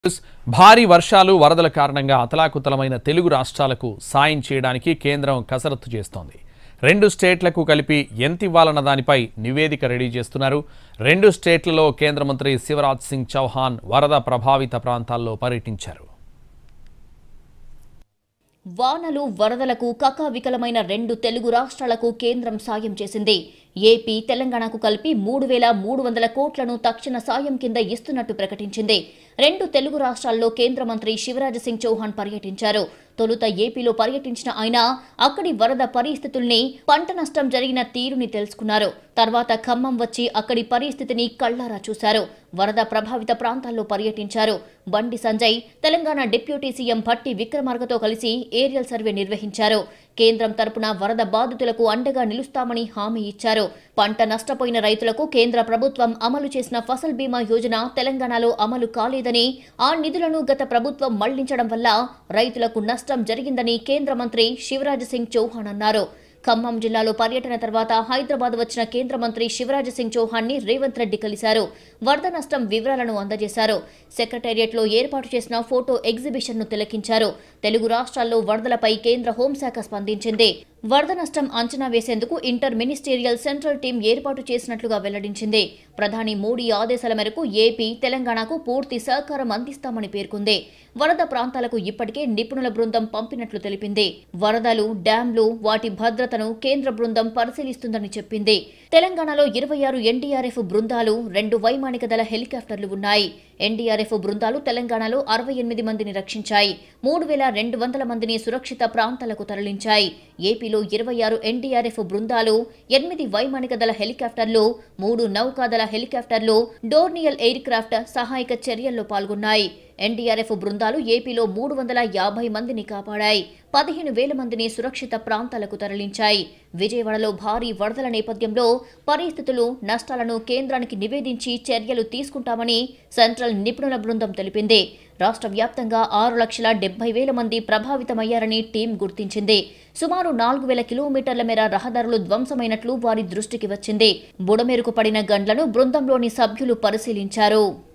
భారీ వర్షాలు వరదల కారణంగా అతలాకుతలమైన తెలుగు రాష్ట్రాలకు సాయం చేయడానికి కేంద్రం కసరత్తు చేస్తోంది రెండు స్టేట్లకు కలిపి ఎంత ఇవ్వాలన్న దానిపై నివేదిక రెడీ చేస్తున్నారు రెండు స్టేట్లలో కేంద్ర మంత్రి శివరాజ్ సింగ్ చౌహాన్ వరద ప్రభావిత ప్రాంతాల్లో పర్యటించారు వానలు వరదలకు కకావికలమైన రెండు తెలుగు రాష్ట్రాలకు కేంద్రం సాయం చేసింది ఏపీ తెలంగాణకు కలిపి మూడు వేల మూడు వందల కోట్లను తక్షణ సాయం కింద ఇస్తున్నట్టు ప్రకటించింది రెండు తెలుగు రాష్ట్రాల్లో కేంద్ర మంత్రి శివరాజ్ సింగ్ చౌహాన్ పర్యటించారు తొలుత ఏపీలో పర్యటించిన ఆయన అక్కడి వరద పరిస్థితుల్ని పంట నష్టం జరిగిన తీరుని తెలుసుకున్నారు తర్వాత ఖమ్మం వచ్చి అక్కడి పరిస్థితిని కళ్లారా చూశారు వరద ప్రభావిత ప్రాంతాల్లో పర్యటించారు బండి సంజయ్ తెలంగాణ డిప్యూటీ సీఎం భట్టి విక్రమార్కతో కలిసి ఏరియల్ సర్వే నిర్వహించారు కేంద్రం తరపున వరద బాధితులకు అండగా నిలుస్తామని హామీ ఇచ్చారు పంట నష్టపోయిన రైతులకు కేంద్ర ప్రభుత్వం అమలు చేసిన ఫసల్ బీమా యోజన తెలంగాణలో అమలు కాలేదని ఆ నిధులను గత ప్రభుత్వం మళ్లించడం వల్ల రైతులకు నష్టం జరిగిందని కేంద్ర మంత్రి శివరాజ్ సింగ్ చౌహాన్ అన్నారు ఖమ్మం జిల్లాలో పర్యటన తర్వాత హైదరాబాద్ వచ్చిన కేంద్ర మంత్రి శివరాజ్ సింగ్ చౌహాన్ ని రేవంత్ రెడ్డి కలిశారు వరద నష్టం వివరాలను అందజేశారు సెక్రటేరియట్లో ఏర్పాటు చేసిన ఫోటో ఎగ్జిబిషన్ ను తిలకించారు తెలుగు రాష్ట్రాల్లో వరదలపై కేంద్ర హోంశాఖ స్పందించింది వరద నష్టం అంచనా వేసేందుకు ఇంటర్ మినిస్టీరియల్ సెంట్రల్ టీం ఏర్పాటు చేసినట్లుగా వెల్లడించింది ప్రధాని మోడీ ఆదేశాల మేరకు ఏపీ తెలంగాణకు పూర్తి సహకారం అందిస్తామని పేర్కొంది వరద ప్రాంతాలకు ఇప్పటికే నిపుణుల బృందం పంపినట్లు తెలిపింది వరదలు డ్యాంలు వాటి భద్రతను కేంద్ర బృందం పరిశీలిస్తుందని చెప్పింది తెలంగాణలో ఇరవై ఆరు ఎన్డీఆర్ఎఫ్ బృందాలు రెండు వైమానిక దళ హెలికాప్టర్లు ఉన్నాయి ఎన్డీఆర్ఎఫ్ బృందాలు తెలంగాణలో అరవై ఎనిమిది మందిని రక్షించాయి మూడు వేల రెండు వందల మందిని సురక్షిత ప్రాంతాలకు తరలించాయి ఏపీలో ఇరవై ఆరు ఎన్డీఆర్ఎఫ్ బృందాలు ఎనిమిది వైమానిక దళ హెలికాప్టర్లు మూడు నౌకాదళ హెలికాప్టర్లు డోర్నియల్ ఎయిర్ క్రాఫ్ట్ సహాయక చర్యల్లో పాల్గొన్నాయి ఎన్డీఆర్ఎఫ్ బృందాలు ఏపీలో మూడు వందల యాభై మందిని కాపాడాయి పదిహేను వేల మందిని సురక్షిత ప్రాంతాలకు తరలించాయి విజయవాడలో భారీ వరదల నేపథ్యంలో పరిస్థితులు నష్టాలను కేంద్రానికి నివేదించి చర్యలు తీసుకుంటామని సెంట్రల్ నిపుణుల బృందం తెలిపింది రాష్ట్ర వ్యాప్తంగా ఆరు లక్షల డెబ్బై వేల మంది ప్రభావితమయ్యారని టీం గుర్తించింది సుమారు నాలుగు వేల కిలోమీటర్ల మేర రహదారులు ధ్వంసమైనట్లు వారి దృష్టికి వచ్చింది బుడమేరుకు పడిన గండ్లను బృందంలోని సభ్యులు పరిశీలించారు